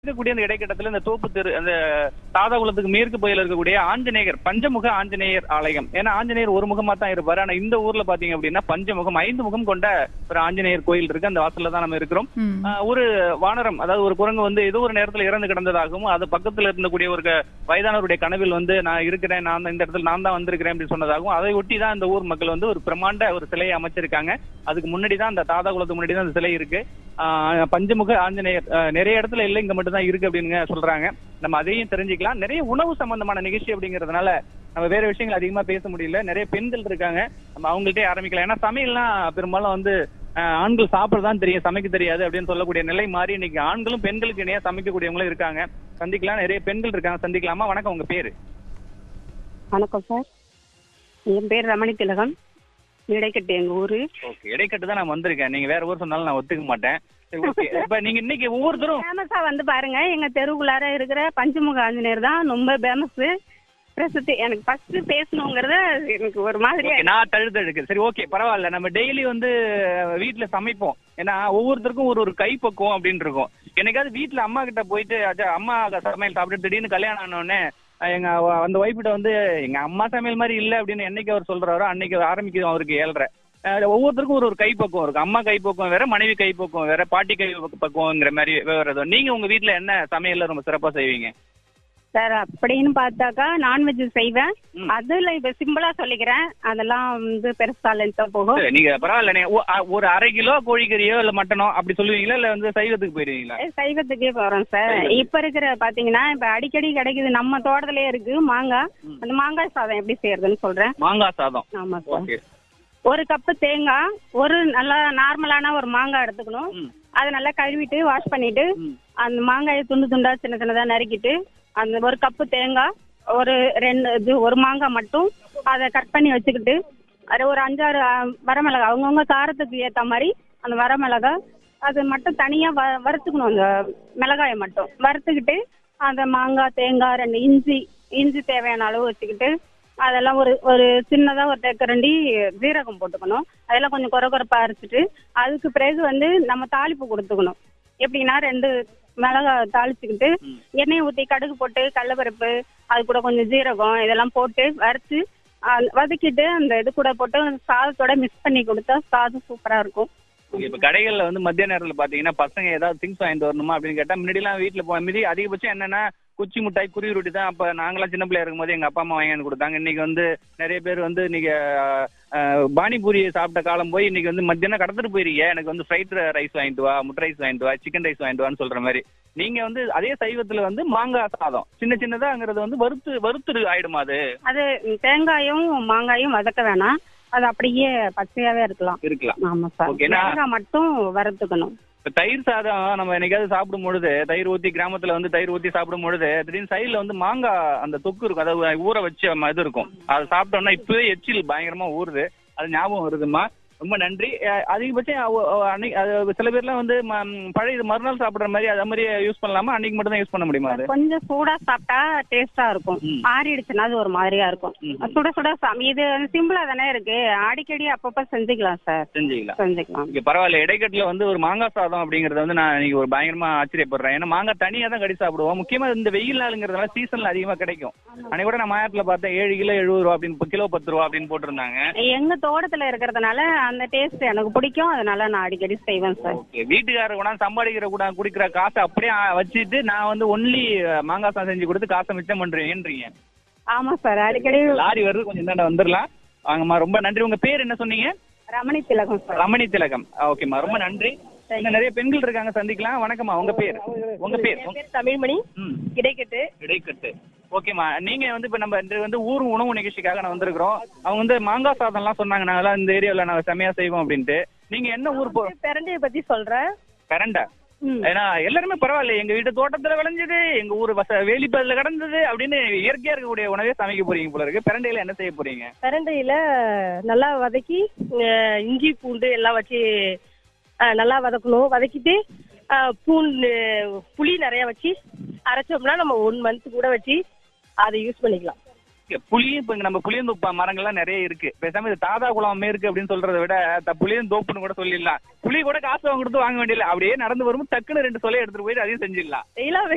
இருக்கக்கூடிய அந்த இடைக்கட்டத்துல இந்த தோப்பு தெரு அந்த தாதாகுளத்துக்கு மேற்கு பகுதியில் இருக்கக்கூடிய ஆஞ்சநேயர் பஞ்சமுக ஆஞ்சநேயர் ஆலயம் ஏன்னா ஆஞ்சநேயர் ஒரு முகமா தான் இருப்பாரு ஆனா இந்த ஊர்ல பாத்தீங்க அப்படின்னா பஞ்சமுகம் ஐந்து முகம் கொண்ட ஒரு ஆஞ்சநேயர் கோயில் இருக்கு அந்த வாசல்ல தான் நம்ம இருக்கிறோம் ம். ஆஹ் ஒரு வானரம் அதாவது ஒரு குரங்கு வந்து ஏதோ ஒரு நேரத்துல இறந்து கிடந்ததாகவும் அது பக்கத்துல இருந்தக்கூடிய ஒரு க- வயதானவருடைய கனவில் வந்து நான் இருக்கிறேன் நான் தான் இந்த இடத்துல நான் தான் வந்திருக்கிறேன் அப்படின்னு சொன்னதாகவும் அதை ஒட்டி தான் இந்த ஊர் மக்கள் வந்து ஒரு பிரமாண்ட ஒரு சிலையை அமைச்சிருக்காங்க அதுக்கு முன்னாடி தான் அந்த தாதா குலத்துக்கு முன்னாடி தான் அந்த சிலை இருக்கு ஆஹ் பஞ்சமுக ஆஞ்சநேயர் ஆஹ் நிறைய இடத்துல இல்லை இங்க மட்டும் தான் இருக்கு அப்படின்னு சொல்றாங்க நம்ம அதையும் தெரிஞ்சுக்கலாம் நிறைய உணவு சம்பந்தமான நிகழ்ச்சி அப்படிங்கறதுனால நம்ம வேற விஷயங்கள் அதிகமா பேச முடியல நிறைய பெண்கள் இருக்காங்க நம்ம அவங்கள்ட்டே ஆரம்பிக்கலாம் ஏன்னா சமையல்லாம் பெரும்பாலும் வந்து ஆஹ் ஆண்கள் சாப்பிடதான் தெரியும் சமைக்க தெரியாது அப்படின்னு சொல்லக்கூடிய நிலை மாறி இன்னைக்கு ஆண்களும் பெண்களுக்கு இணையா சமைக்கக்கூடியவங்களும் இருக்காங்க சந்திக்கலாம் நிறைய பெண்கள் இருக்காங்க சந்திக்கலாமா வணக்கம் உங்க பேரு வணக்கம் சார் என் பேர் ரமணி திலகம் இடைக்கட்டு எங்க ஊரு ஓகே இடைக்கட்டு தான் நான் வந்திருக்கேன் நீங்க வேற ஊர் சொன்னாலும் நான் ஒத்துக்க மாட்டேன் சரி ஓகே இப்ப நீங்க இன்னைக்கு ஒவ்வொருத்தரும் ஃபேமஸா வந்து பாருங்க எங்க தெருவுக்குள்ளார இருக்கிற பஞ்சமுக ஆஞ்சநேயர் தான் ரொம்ப ஃபேமஸ் பிரசித்தி எனக்கு ஃபர்ஸ்ட் பேசணுங்கிறத எனக்கு ஒரு மாதிரியா ஓகே நான் தழுத்து எடுக்கு சரி ஓகே பரவாயில்ல நம்ம டெய்லி வந்து வீட்ல சமைப்போம் ஏன்னா ஒவ்வொருத்தருக்கும் ஒரு ஒரு கைப்பக்குவம் அப்படின்னு இருக்கும் என்னைக்காவது வீட்ல அம்மா கிட்ட போயிட்டு அச்சா அம்மா சமையல் சாப்பிட்டு திடீர்னு கல்யாணம் ஆன உடனே அஹ் எங்க அவ- அந்த ஒய்ஃபிட்ட வந்து எங்க அம்மா சமையல் மாதிரி இல்ல அப்படின்னு என்னைக்கு அவர் சொல்றாரோ அன்னைக்கு ஆரம்பிக்கும் அவருக்கு ஏழ்ற ஒவ்வொருத்தருக்கும் ஒரு ஒரு கைப்பக்குவம் இருக்கு அம்மா கைப்பக்குவம் வேற மனைவி கைப்பக்குவம் வேற பாட்டி கை பக்குவங்கிற மாதிரி வேற ஏதோ நீங்க உங்க வீட்ல என்ன சமையல்ல ரொம்ப சிறப்பா செய்வீங்க சார் அப்படின்னு பார்த்தாக்கா நான்வெஜ் செய்வேன் ம். அதுல இப்ப சிம்பிளா சொல்லிக்கிறேன் அதெல்லாம் வந்து பெருசா லென்த்தா போகும் சரி, நீங்க பரவாயில்ல நீங்க ஒ- அ- ஒரு அரை கிலோ கோழிக்கறியோ இல்ல மட்டனோ அப்படி சொல்லுவீங்களா இல்ல வந்து சைவத்துக்கு போயிருவீங்களா ஏ, சைவத்துக்கே போறோம் சார் இப்ப இருக்கிற பாத்தீங்கன்னா இப்ப அடிக்கடி கிடைக்குது நம்ம தோட்டத்திலே இருக்கு மாங்காய் அந்த மாங்காய் சாதம் எப்படி செய்யறதுன்னு சொல்றேன் மாங்காய் சாதம் ஆமா சார் ஓகே ஒரு கப்பு தேங்காய் ஒரு நல்லா நார்மலான ஒரு மாங்காய் எடுத்துக்கணும் ம். அதை நல்லா கழுவிட்டு வாஷ் பண்ணிட்டு ம். அந்த மாங்காயை துண்டு துண்டா சின்ன சின்னதா நறுக்கிட்டு அந்த ஒரு கப்பு தேங்காய் ஒரு ரெண்டு இது ஒரு மாங்காய் மட்டும் அதை கட் பண்ணி வச்சுக்கிட்டு அது ஒரு அஞ்சாறு ஆ, வரமிளகாய் அவங்கவுங்க காரத்துக்கு ஏத்த மாதிரி அந்த வரமிளகாய் அது மட்டும் தனியா வ வறுத்துக்கணும் அந்த மிளகாயை மட்டும் வறுத்துக்கிட்டு அந்த மாங்காய் தேங்காய் ரெண்டு இஞ்சி இஞ்சி தேவையான அளவு வச்சுக்கிட்டு அதெல்லாம் ஒரு ஒரு சின்னதா ஒரு தேக்கரண்டி ஜீரகம் போட்டுக்கணும் அதெல்லாம் கொஞ்சம் குறை குறைப்பா அரைச்சிட்டு அதுக்கு பிறகு வந்து நம்ம தாளிப்பு கொடுத்துக்கணும் எப்படின்னா ரெண்டு மிளகாய் தாளிச்சுக்கிட்டு எண்ணெயை ஊற்றி கடுகு போட்டு கடலப்பருப்பு அது கூட கொஞ்சம் ஜீரகம் இதெல்லாம் போட்டு வறுத்து ஆ, வதக்கிட்டு அந்த இது கூட போட்டு சாதத்தோட மிக்ஸ் பண்ணி கொடுத்தா சாதம் சூப்பரா இருக்கும் ஓகே, இப்ப கடைகள்ல வந்து மத்திய நேரத்துல பாத்தீங்கன்னா பசங்க ஏதாவது திங்ஸ் வாங்கிட்டு வரணுமா அப்படின்னு கேட்டா முன்னாடி எல்லாம் வீட்டுல போ மீதி அதிகபட்சம் என்னன்னா குச்சி மிட்டாய் குருவி ரொட்டி தான் அப்ப நாங்களாம் சின்ன பிள்ளையா இருக்கும்போது எங்க அப்பா அம்மா வாங்கி வந்து கொடுத்தாங்க இன்னைக்கு வந்து நிறைய பேர் வந்து இன்னைக்கு அஹ், பானிபூரி சாப்பிட்ட காலம் போய் இன்னைக்கு வந்து மத்தியானம் கடத்திட்டு போயிருக்கீங்க எனக்கு வந்து ஃப்ரைட் ரைஸ் வாங்கிட்டு வா முட்டை ரைஸ் வாங்கிட்டு வா சிக்கன் ரைஸ் வாங்கிட்டு வான்னு சொல்ற மாதிரி நீங்க வந்து அதே சைவத்துல வந்து மாங்காய் சாதம் சின்ன சின்னதாங்கிறது வந்து வறுத்து வறுத்து ஆயிடுமா அது அது தேங்காயும் மாங்காயும் வதக்க வேணாம் அது அப்படியே பச்சையாவே இருக்கலாம் இருக்கலாம் ஆமா சார் Okay, நான்- தேங்காய் மட்டும் வறுத்துக்கணும் இப்ப தயிர் சாதம் நம்ம என்னைக்காவது சாப்பிடும் பொழுது தயிர் ஊத்தி கிராமத்துல வந்து தயிர் ஊத்தி சாப்பிடும் பொழுது திடீர்னு சைடுல வந்து மாங்காய் அந்த தொக்கு இருக்கும் அதாவது ஊற வச்ச ம- இது இருக்கும் அதை சாப்பிட்டோம்னா இப்பவே எச்சில் பயங்கரமா ஊறுது அது ஞாபகம் வருதுமா ரொம்ப நன்றி அஹ் அதிகபட்சம் அவ- அவ அன்னைக்கு அது சில பேர்லாம் வந்து ம- ம், பழைய இது மறுநாள் சாப்பிடுற மாதிரி அது மாதிரி யூஸ் பண்ணலாமா அன்னைக்கு மட்டும் தான் யூஸ் பண்ண முடியுமா அது கொஞ்சம் சூடா சாப்பிட்டா டேஸ்டா இருக்கும் ம். ஆறிடுச்சுன்னா அது ஒரு மாதிரியா இருக்கும் ம். சுட சுட சாமி இது சிம்பிளா தானே இருக்கு அடிக்கடி அப்பப்ப செஞ்சுக்கலாம் சார் செஞ்சுக்கலாம் செஞ்சுக்கலாம் இங்க பரவாயில்ல இடைக்கட்டுல வந்து ஒரு மாங்காய் சாதம் அப்படிங்கறத வந்து நான் இன்னைக்கு ஒரு பயங்கரமா ஆச்சரியப்படுறேன் ஏன்னா மாங்காய் தனியா தான் கடி சாப்பிடுவோம் முக்கியமா இந்த வெயில் நாளுங்கிறதுனால சீசன்ல அதிகமா கிடைக்கும் அன்னைக்கு கூட நான் மாயத்துல பார்த்தேன் ஏழு கிலோ எழுபது ரூபா அப்படின்னு இப்போ கிலோ பத்து ரூபா அப்படின்னு போட்டிருந்தாங்க எங்க தோட்டத்துல இருக்கிறதுனால அந்த டேஸ்ட் எனக்கு பிடிக்கும் அதனால நான் அடிக்கடி செய்வேன் சார் ஓகே வீட்டுக்காரர் கூட சம்பாதிக்கிற கூட குடிக்கிற காசை அப்படியே ஆ, வச்சுட்டு நான் வந்து ஒன்லி மாங்காய் சாதம் செஞ்சு கொடுத்து காசை மிச்சம் பண்றேன்றீங்க ஆமா சார் அடிக்கடி லாரி வருது கொஞ்சம் இந்தாண்ட வந்துடலாம் வாங்கம்மா ரொம்ப நன்றி உங்க பேர் என்ன சொன்னீங்க ரமணி திலகம் சார் ரமணி திலகம் ஓகேம்மா ரொம்ப நன்றி இன்னும் நிறைய பெண்கள் இருக்காங்க சந்திக்கலாம் வணக்கம்மா உங்க பேர் உங்க பேர் உங்க- பேர் தமிழ்மணி ம் கிடைக்கட்டு இடைக்கட்டு ஓகேம்மா நீங்க வந்து இப்ப நம்ம இன்று வந்து ஊர் உணவு நிகழ்ச்சிக்காக நான் வந்திருக்கிறோம் அவங்க வந்து மாங்காய் சாதம்லாம் சொன்னாங்க நாங்கெல்லாம் இந்த ஏரியாவில் நாங்க செமையா செய்வோம் அப்படின்ட்டு நீங்க என்ன ஊர் போ பிரண்டையை பத்தி சொல்றேன் கரண்டா ஏன்னா எல்லாருமே பரவாயில்ல எங்க வீட்டு தோட்டத்துல விளைஞ்சது எங்க ஊர் வச வேலிப்பதில் கிடந்தது அப்படின்னு இயற்கையா இருக்கக்கூடிய உணவே சமைக்க போறீங்க போல இருக்கு பிரண்டையில என்ன செய்ய போறீங்க பிரண்டையில நல்லா வதக்கி அஹ், இஞ்சி பூண்டு எல்லாம் வச்சு அஹ், நல்லா வதக்கணும் வதக்கிட்டு அஹ், பூண்டு புளி நிறைய வச்சு அரைச்சோம்னா நம்ம ஒன் மந்த் கூட வச்சு அதை யூஸ் பண்ணிக்கலாம் இங்க புளியும் இப்ப இங்க நம்ம புளியந்தோப்பு மரங்கள்லாம் நிறைய இருக்கு பேசாம இது தாதா குளம் இருக்கு அப்படின்னு சொல்றதை விட த- புளியந்தோப்புன்னு கூட சொல்லிடலாம் புளி கூட காசு வாங்க கொடுத்து வாங்க வேண்டியதில்லை அப்படியே நடந்து வரும்போது டக்குன்னு ரெண்டு சொல்ல எடுத்துட்டு போயிட்டு அதையும் செஞ்சிடலாம் டெய்லாம்